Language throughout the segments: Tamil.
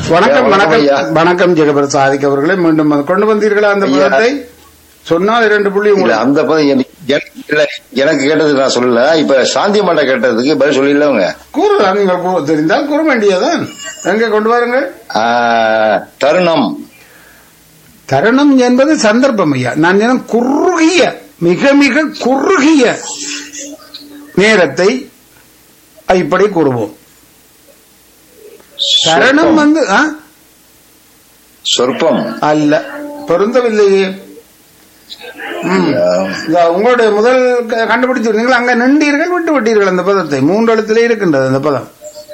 வணக்கம் ஐயா, வணக்கம் ஐயா. வணக்கம் ஜெகபிரசாதிக் அவர்களே மீண்டும் வந்து கொண்டு வந்தீர்களா அந்த ஐயா. பதத்தை சொன்னால் இரண்டு புள்ளி இல்ல உங்களுக்கு அந்த பதம் எனக்கு- எனக்கு- இல்ல, எனக்கு கேட்டது நான் சொல்லல இப்ப சாந்தி மாட்டா கேட்டதுக்கு பதில் சொல்லல அவங்க கூறலாம் நீங்கள் கூற தெரிந்தால் கூற வேண்டியதான் எங்கே கொண்டு வாருங்கள் ஆஹ், தருணம் தருணம் என்பது சந்தர்ப்பம் ஐயா நான் சொன்னேன் குறுகிய மிக மிக குறுகிய நேரத்தை இப்படி கூறுவோம் தருணம் சொற்பம். வந்து ஆ? சொற்பம் அல்ல பொருந்தவில்லையே ம். இதா, உங்களுடைய முதல் க- கண்டுபிடிச்சு நீங்கள் அங்க நின்றீர்கள் விட்டு விட்டீர்கள் அந்த பதத்தை மூன்று இடத்திலே இருக்கின்றது அந்த பதம்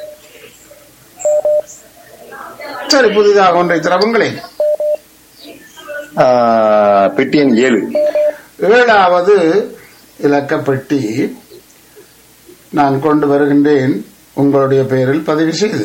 சரி புதிதாக ஒன்றை திறவுங்களேன் ஆஹ், பெட்டி எண் ஏழு ஏழாவது இலக்கப்பெட்டி நான் கொண்டு வருகின்றேன் உங்களுடைய பெயரில் பதிவு செய்து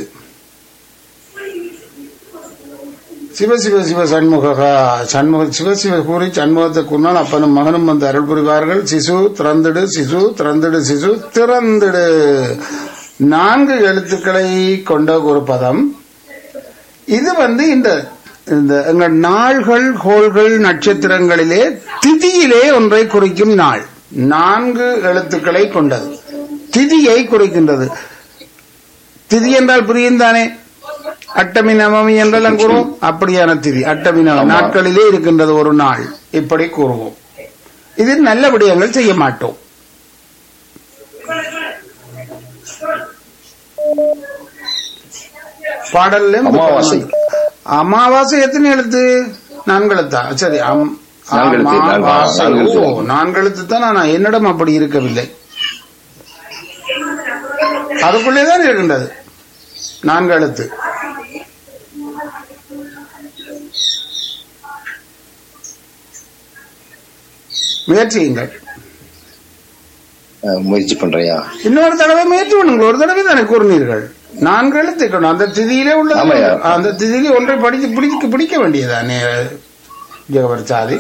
சிவ சிவ சிவ சண்முகா சண்முக சிவ சிவ கூறி சண்முகத்தை கூறினால் அப்பனும் மகனும் வந்து அருள் புரிவார்கள் சிசு திறந்திடு சிசு திறந்திடு சிசு திறந்திடு நான்கு எழுத்துக்களை கொண்ட ஒரு பதம் இது வந்து இந்த இந்த எங்கள் நாள்கள் கோள்கள் நட்சத்திரங்களிலே திதியிலே ஒன்றை குறிக்கும் நாள் நான்கு எழுத்துக்களை கொண்டது திதியை குறிக்கின்றது திதி என்றால் புரியும் தானே அட்டமி நவமி என்றெல்லாம் கூறுவோம் அப்படியான திதி அட்டமி நவமி ஆமா. நாட்களிலே இருக்கின்றது ஒரு நாள் இப்படி கூறுவோம் இதில் நல்ல விடயங்கள் செய்ய மாட்டோம் பாடல்ல அமாவாசை. அமாவாசை எத்தனை எழுத்து நான்கு எழுத்தா சரி அம்- நான்கு எழுத்து, நான்கு- அமாவாசை. நான்கு எழுத்து. ஓ, நான்கு எழுத்து தான் ஆனா என்னிடம் அப்படி இருக்கவில்லை அதுக்குள்ளேதான் இருக்கின்றது நான்கு எழுத்து முயற்சியுங்கள் ஆஹ், முயற்சி பண்றையா இன்னொரு தடவை முயற்சி பண்ணுங்கள் ஒரு தடவை தானே கூறினீர்கள் நான்கு எழுத்துக்கணும் அந்த திதியிலே உள்ளது ஆமாய்யா. அந்த திதியிலே ஒன்றை படித்து பிடிக்க பிடிக்க வேண்டியதானே ஜெகவர் சாதி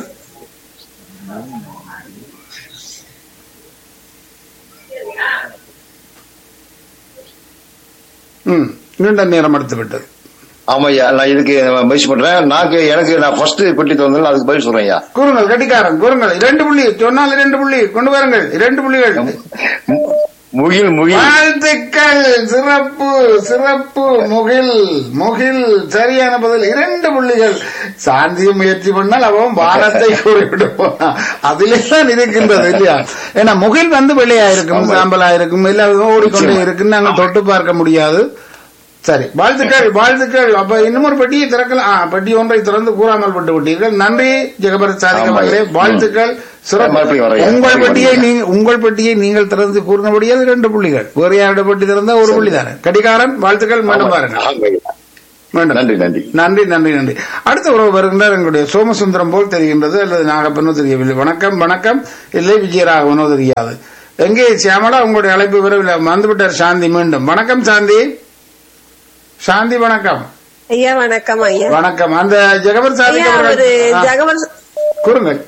ம் நீண்ட நேரம் எடுத்து விட்டது ஆமாய்யா நான் இதுக்கு முயற்சி பண்றேன் நாக்கு எனக்கு நான் ஃபர்ஸ்ட் பெட்டி திறந்தேன் அதுக்கு பதில் சொல்றேன் ஐயா கூறுங்கள் கட்டிக்காரன் கூறுங்கள் இரண்டு புள்ளி சொன்னால் இரண்டு புள்ளி கொண்டு வாருங்கள் இரண்டு புள்ளிகள் மு- முகில் முகில் வாழ்த்துக்கள் சிறப்பு சிறப்பு முகில் முகில் சரியான பதில் இரண்டு புள்ளிகள் சாந்திய முயற்சி பண்ணால் அவன் வானத்தை கூறிவிடுவான் அதிலே தான் இருக்கின்றது இல்லையா ஏன்னா முகில் வந்து வெள்ளையா இருக்கும் சாம்பலா இருக்கும் இல்ல ஓடிக்கொண்டே இருக்கு நாங்கள் தொட்டு பார்க்க முடியாது சரி வாழ்த்துக்கள் வாழ்த்துக்கள் அப்ப இன்னும் ஒரு பெட்டியை திறக்கலாம் ஆ, பெட்டி ஒன்றை திறந்து கூறாமல் விட்டு விட்டீர்கள் நன்றி ஜெகபரத் சாதிக் ஆமாம். அவர்களே வாழ்த்துக்கள் சிறப்பு மறுபடியும் வரேன். உங்கள் மறுபடியும் பெட்டியை வரேன். நீங்க உங்கள் பெட்டியை நீங்கள் திறந்து கூறினபடியால் இரண்டு புள்ளிகள் வேறு யாரோட பெட்டி திறந்தா ஒரு புள்ளி தானே கடிகாரன் வாழ்த்துக்கள் மீண்டும் பாருங்க ஆமாய்யா. மீண்டும் நன்றி நன்றி நன்றி நன்றி நன்றி அடுத்த உறவு வருகின்றார் எங்களுடைய சோமசுந்தரம் போல் தெரிகின்றது அல்லது நாகப்பனோ தெரியவில்லை வணக்கம் வணக்கம் இல்லை விஜயராகவனோ தெரியாது எங்கே சியாமலா உங்களுடைய அழைப்பு வரவில்லை வந்துவிட்டார் சாந்தி மீண்டும் வணக்கம் சாந்தி சாந்தி வணக்கம் ஐயா வணக்கம் ஐயா வணக்கம் அந்த ஜெகவர் சாதி ஐயா அவரு ஜகவர் கூறுங்கள்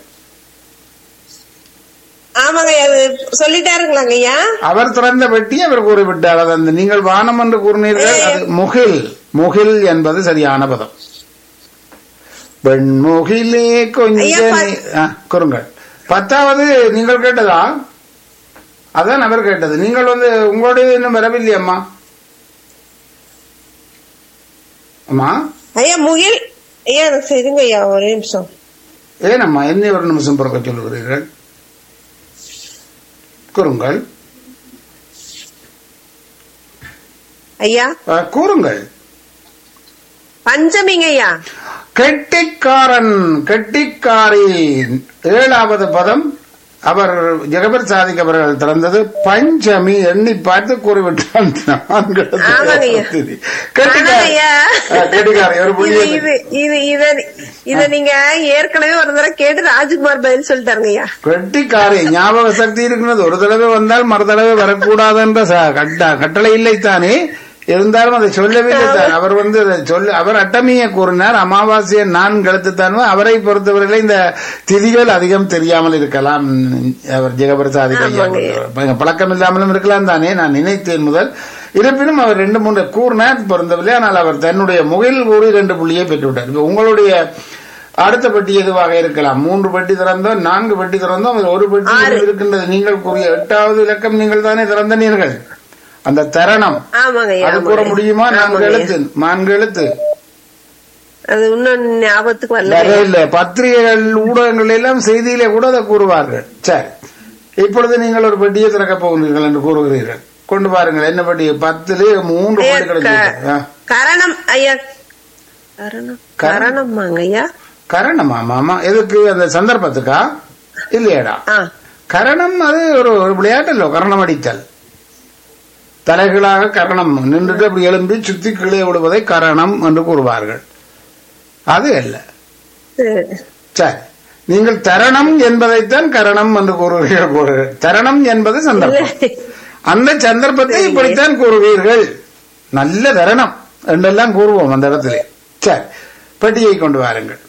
ஆமாங்க ஐயா அது சொல்லிட்டாருங்களாங்க ஐயா அவர் திறந்த பெட்டி அவர் கூறிவிட்டார் அது அந்த நீங்கள் வானம் என்று கூறினீர்கள் அது முகில் முகில் என்பது சரியான பதம் வெண்முகிலே கொஞ்ச ஐயா, ப- நீ- ஆ, கூறுங்கள் பத்தாவது நீங்கள் கேட்டதா அதான் அவர் கேட்டது நீங்கள் வந்து உங்களுடைய இன்னும் வரவில்லை அம்மா அம்மா ஐயா முகில் ஐயா எனக்கு சரிங்க ஐயா ஒரே நிமிஷம் ஏனம்மா என்ன ஒரு நிமிஷம் பிறக்க சொல்லுகிறீர்கள் கூறுங்கள் ஐயா ஆ, கூறுங்கள் பஞ்சமிங்க ஐயா கெட்டிக்காரன் கெட்டிக்காரி ஏழாவது பதம் அவர் ஜெகபர் சாதிக் அவர்கள் திறந்தது பஞ்சமி எண்ணி பார்த்து கூறிவிட்டான் நான்கு ஆமாங்க ஐயா. கெட்டிக்காரி ஆமாங்க ஐயா. ஆ, கெட்டிக்காரி ஒரு இது புள்ளியை இது இது இத இத நீங்க ஏற்கனவே ஒரு தடவை கேட்டு ராஜ்குமார் பதில் சொல்லிட்டாருங்க ஐயா கெட்டிக்காரி ஞாபக சக்தி இருக்கிறது ஒரு தடவை வந்தால் மறு தடவை வரக்கூடாது என்ற ச- கட்ட- கட்டளை இல்லை தானே இருந்தாலும் அதை சொல்லவில்லை தான் அவர் வந்து அதை சொல்ல அவர் அட்டமியை கூறினார் அமாவாசையை நான் கழுத்துத்தான் அவரை பொறுத்தவரையில இந்த திதிகள் அதிகம் தெரியாமல் இருக்கலாம் அவர் ஜெகபிரசாதி ஆமாங்க. பழக்கம் இல்லாமலும் இருக்கலாம் தானே நான் நினைத்தேன் முதல் இருப்பினும் அவர் ரெண்டு மூன்று கூறினார் பொருந்தவில்லை ஆனால் அவர் தன்னுடைய முகில் கூறி ரெண்டு புள்ளியை பெற்றுவிட்டார் இப்ப உங்களுடைய அடுத்த பெட்டி எதுவாக இருக்கலாம் மூன்று பெட்டி திறந்தோம் நான்கு பெட்டி திறந்தோம் அதில் ஒரு பெட்டி ஆறு. இருக்கின்றது நீங்கள் கூறிய எட்டாவது இலக்கம் நீங்கள் தானே திறந்தனீர்கள் அந்த தரணம் ஆமாங்க ஐயா அது கூற ஆமாங்க. முடியுமா நான்கு ஆமாங்க ஐயா. எழுத்து நான்கு எழுத்து அது இன்னும் ஞாபகத்துக்கு வரல வரவே இல்லை பத்திரிகைகள் ஊடகங்கள் எல்லாம் செய்தியிலே கூட அதை கூறுவார்கள் சரி இப்பொழுது நீங்கள் ஒரு பெட்டியை திறக்க போகிறீர்கள் என்று கூறுகிறீர்கள் கொண்டு பாருங்கள் என்ன பெட்டி பத்திலே மூன்று ஐயா, பெட்டி கிடைச்சிருக்கு. ஆ. க- கரணம் ஐயா கரணம் கரணமாங்க ஐயா கரணமா மாமா எதுக்கு அந்த சந்தர்ப்பத்துக்கா இல்லையாடா ஆ கரணம் அது ஒரு ஒரு விளையாட்டல்லோ கரணம் அடித்தல் தலைகளாக கரணம் நின்றுட்டு அப்படி எழும்பி சுத்தி கீழே விடுவதை கரணம் என்று கூறுவார்கள் அது அல்ல சரி. சரி நீங்கள் தரணம் என்பதைத்தான் கரணம் என்று கூறுவீர்கள் கூறுகிறீர்கள். தரணம் என்பது சந்தர்ப்பம் அந்த சந்தர்ப்பத்தை இப்படித்தான் கூறுவீர்கள் நல்ல தரணம் என்றெல்லாம் கூறுவோம் அந்த இடத்திலே சரி பெட்டியை கொண்டு வாருங்கள்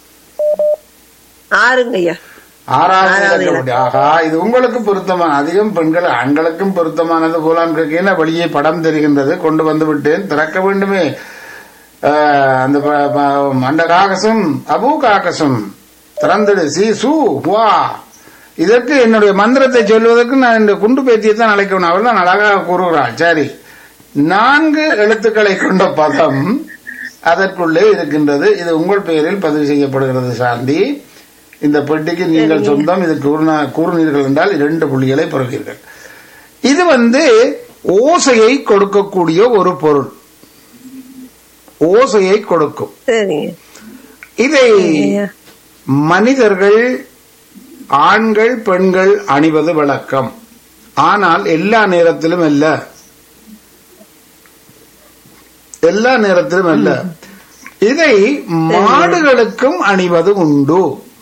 ஆறுங்க ஐயா ஆறாவது ஆறாவது இலக்க பெட்டி. ஆஹா இது உங்களுக்கு பொருத்தமான அதிகம் பெண்கள் ஆண்களுக்கும் பொருத்தமானது போலாம் கேட்கையில வெளியே படம் தெரிகின்றது கொண்டு வந்து விட்டேன் திறக்க வேண்டுமே ஆஹ், அந்த ப- ப- மண்ட காகசம் அபு காகசம் திறந்துடு சி சு வா இதற்கு என்னுடைய மந்திரத்தை சொல்வதற்கு நான் இந்த குண்டு பேத்தியை தான் அழைக்கணும் அவள் தான் அழகாக கூறுகிறாள் சரி நான்கு எழுத்துக்களை கொண்ட பதம் அதற்குள்ளே இருக்கின்றது இது உங்கள் பெயரில் பதிவு செய்யப்படுகிறது சாந்தி இந்த பெட்டிக்கு நீங்கள் சொந்தம் இது கூறினா- கூறினீர்கள் என்றால் இரண்டு புள்ளிகளை பெறுவீர்கள் இது வந்து ஓசையை கொடுக்கக்கூடிய ஒரு பொருள் ஓசையை கொடுக்கும் சரிங்க இதை ஐயா மனிதர்கள் ஆண்கள் பெண்கள் அணிவது வழக்கம் ஆனால் எல்லா நேரத்திலும் அல்ல எல்லா நேரத்திலும் அல்ல இதை மாடுகளுக்கும் அணிவது உண்டு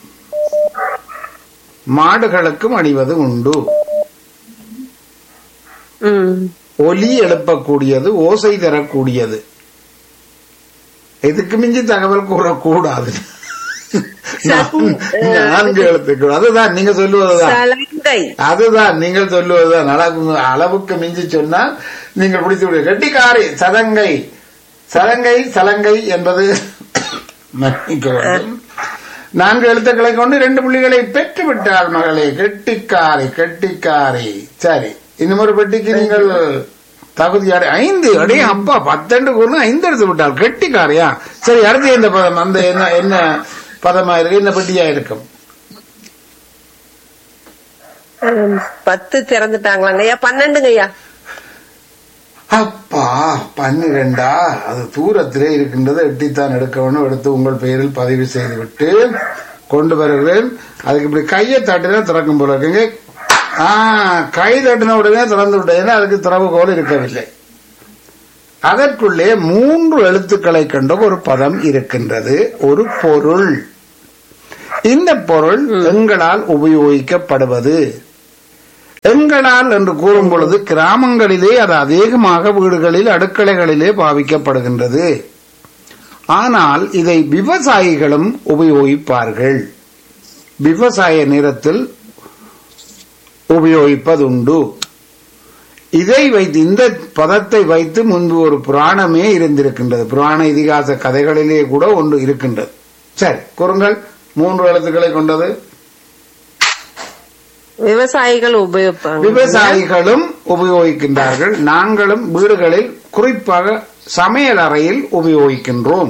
மாடுகளுக்கும் அணிவது உண்டு ம் ஒலி எழுப்பக்கூடியது ஓசை தரக்கூடியது இதுக்கு மிஞ்சி தகவல் கூறக்கூடாது நான்- நான்கு எழுத்துக்கள் அதுதான் நீங்க சொல்லுவதுதான் சலங்கை அதுதான் நீங்கள் சொல்லுவதுதான் அளவு- அளவுக்கு மிஞ்சி சொன்னால் நீங்கள் பிடித்து விடுவீர்கள் கெட்டிக்காரி சதங்கை சலங்கை சலங்கை என்பது மன்னிக்க வேண்டும் நான்கு எழுத்துக்களை கொண்டு ரெண்டு புள்ளிகளை பெற்று விட்டாள் மகளே கெட்டிக்காரி கெட்டிக்காரி சரி இன்னும் ஒரு பெட்டிக்கு நீங்கள் தகுதியாடு ஐந்து அடே அப்பா பத்தெண்டு கூறு ஐந்து எடுத்து விட்டாள் கெட்டிக்காரியா சரி அடுத்து எந்த பதம் அந்த என்ன என்ன பதமா இருக்கு என்ன பெட்டியா இருக்கும் ம், பத்து திறந்துட்டாங்களாங்க ஐயா பன்னெண்டுங்க ஐயா அப்பா பன்னிரெண்டா அது தூரத்திலே இருக்கின்றது எட்டித்தான் எடுக்க வேணும் எடுத்து உங்கள் பெயரில் பதிவு செய்து விட்டு கொண்டு வருகிறேன் அதுக்கு இப்படி கையை தட்டினா திறக்கும் போல இருக்குங்க ஆ கை தட்டின உடனே திறந்து விட்டேன் ஏன்னா அதுக்கு திறவுகோல் இருக்கவில்லை அதற்குள்ளே மூன்று எழுத்துக்களை கொண்ட ஒரு பதம் இருக்கின்றது ஒரு பொருள் இந்த பொருள் எங்களால் உபயோகிக்கப்படுவது எங்களால் என்று கூறும் பொழுது கிராமங்களிலே அது அதிகமாக வீடுகளில் அடுக்களைகளிலே பாவிக்கப்படுகின்றது ஆனால் இதை விவசாயிகளும் உபயோகிப்பார்கள் விவசாய நேரத்தில் உபயோகிப்பதுண்டு இதை வைத்து இந்த பதத்தை வைத்து முன்பு ஒரு புராணமே இருந்திருக்கின்றது புராண இதிகாச கதைகளிலே கூட ஒன்று இருக்கின்றது சரி கூறுங்கள் மூன்று எழுத்துக்களை கொண்டது விவசாயிகள் உபயோகிப்பாங்க விவசாயிகளும் உபயோகிக்கின்றார்கள் நாங்களும் வீடுகளில் குறிப்பாக சமையல் அறையில் உபயோகிக்கின்றோம்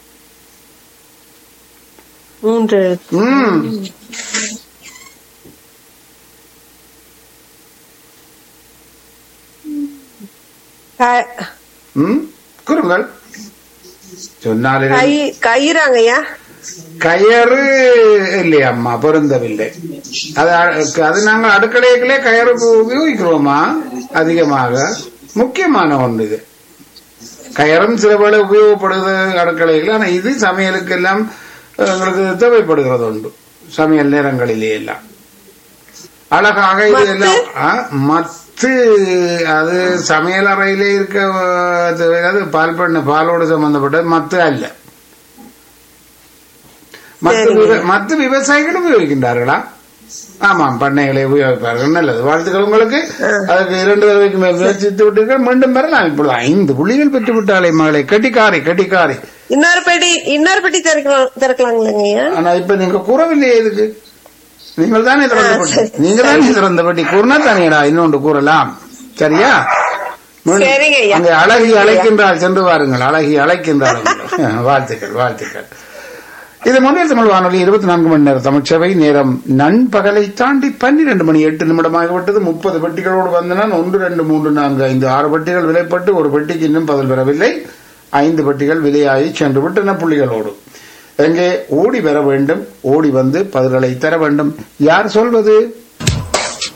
மூன்று ம். க- ம். கூறுங்கள் சொன்னாலே கை கயிறாங்க ஐயா கயறு இல்லையம்மா பொருந்தவில்லை அது அ- அது நாங்கள் அடுக்கலைகளே கயறு உபயோகிக்கிறோமா அதிகமாக முக்கியமான ஒன்று இது கயறும் சில வேளை உபயோகப்படுது அடுக்கலைகள் ஆனா இது சமையலுக்கு எல்லாம் எங்களுக்கு தேவைப்படுகிறது உண்டு சமையல் நேரங்களிலே எல்லாம் அழகாக இது எல்லாம் ஆ, மத்து அது சமையல் அறையிலே இருக்க அது அது பால் பண்ண பாலோடு சம்பந்தப்பட்ட மத்து அல்ல மத்து சரிங்க. விவ- மத்து விவசாயிகள் உபயோகிக்கின்றார்களா ஆமாம் பண்ணைகளை உபயோகிப்பார்கள் நல்லது வாழ்த்துக்கள் உங்களுக்கு அதுக்கு இரண்டு தடவைக்கு மேல் முயற்சித்து விட்டீர்கள் மீண்டும் பெறலாம் இப்பொழுது ஐந்து புள்ளிகள் பெற்று விட்டாலே மகளை கட்டிக்காரி கட்டிக்காரி இன்னொரு பெட்டி இன்னொரு பெட்டி திறக்கலாம் திறக்கலாங்களேங்க ஐயா ஆனா இப்ப நீங்க கூறவில்லையே இதுக்கு நீங்கள் தானே திறந்த பெட்டி நீங்க தானே திறந்த பெட்டி கூறினா தானேடா இன்னொன்று கூறலாம் சரியா மீண்டும் சரிங்க ஐயா. அங்கே அழகி அழைக்கின்றாள் சென்று வாருங்கள் அழகி அழைக்கின்றாள் வாழ்த்துக்கள் வாழ்த்துக்கள் இது முன்னேற தமிழ் வானொலி இருபத்தி நான்கு மணி நேர தமிழ்ச்சபை நேரம் நண்பகலை தாண்டி பன்னிரண்டு மணி எட்டு நிமிடமாகிவிட்டது முப்பது பெட்டிகளோடு வந்தனால் ஒன்று ரெண்டு மூன்று நான்கு ஐந்து ஆறு பெட்டிகள் விலைப்பட்டு ஒரு பெட்டிக்கு இன்னும் பதில் பெறவில்லை ஐந்து பெட்டிகள் விலையாகி சென்று விட்டன புள்ளிகளோடு எங்கே ஓடி வர வேண்டும் ஓடி வந்து பதில்களை தர வேண்டும் யார் சொல்வது